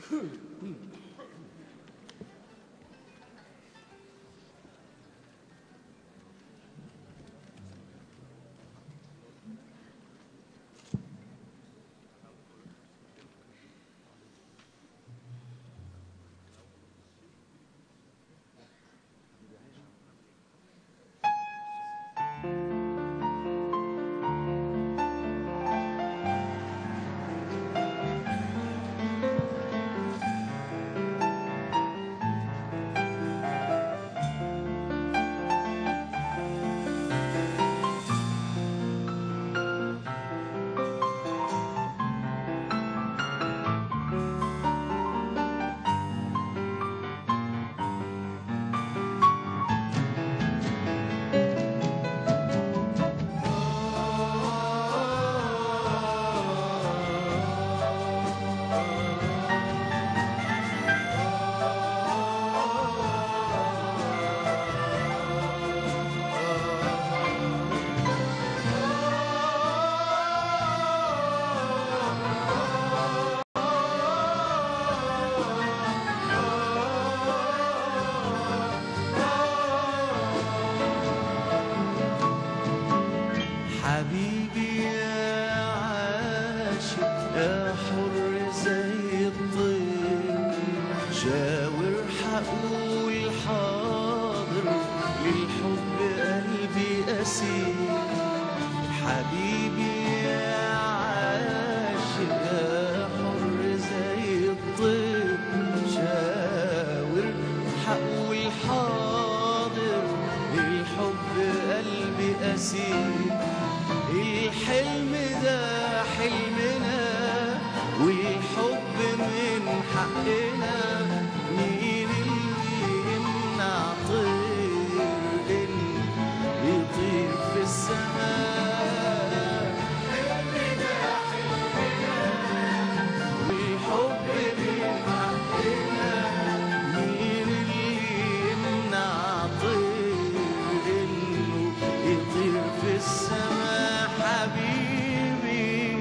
حبيبي يا عاشق يا حر زي الطير شاور حقول حاضر للحب قلبي أسير حبيبي يا عاشق يا حر زي الطير شاور حقول حاضر للحب قلبي أسير الحلم ده حلمنا والحب من حقنا مين اللي يمنع طير إن يطير في السماء والحب من حقنا مين اللي يمنع طير إنه يطير في السماء حبيبي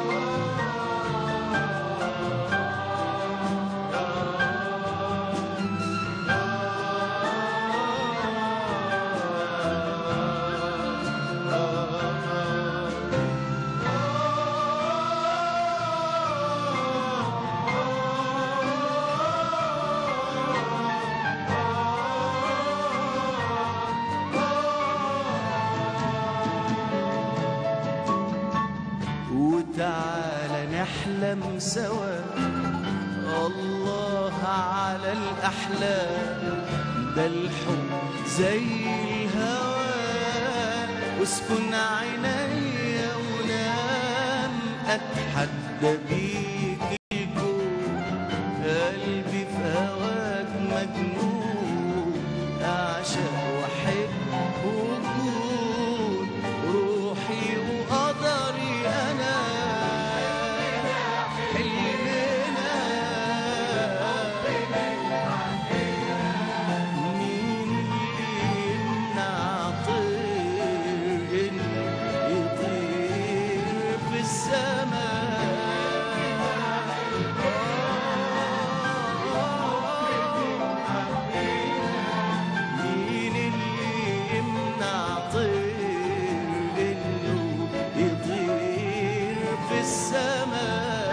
وتعالى نحلم سوا الله على الأحلام ده الحب زي الهوى واسكن عيني ونام أتحدى بيك الكون قلبي في هواك مجنون أعشق وأحب وجود روحي وقدري أنا حلمنا مين يمنع طير إن يطير في السماء مين اللي يمنع طير إنه يطير في السماء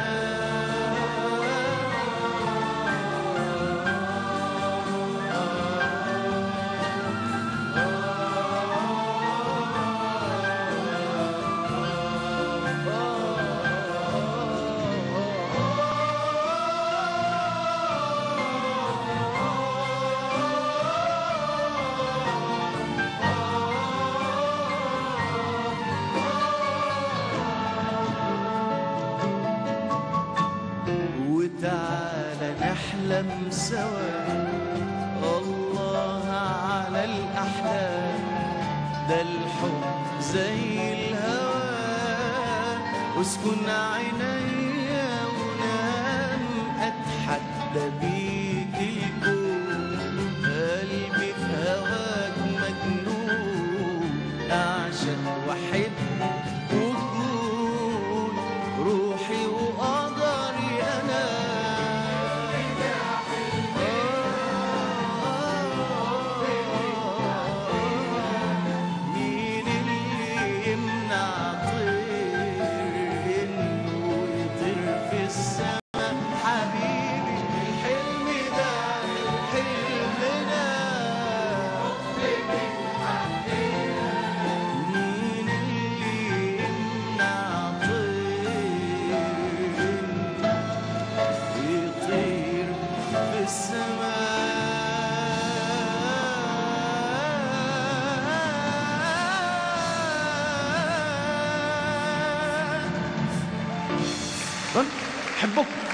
وتعالى نحلم سوا الله على الأحلام ده الحب زي الهوى واسكن عيني ونام أتحدى بيك الكون قلبي في هواك مجنون أعشق وأحب وجود روحي وقدري أنا بحبك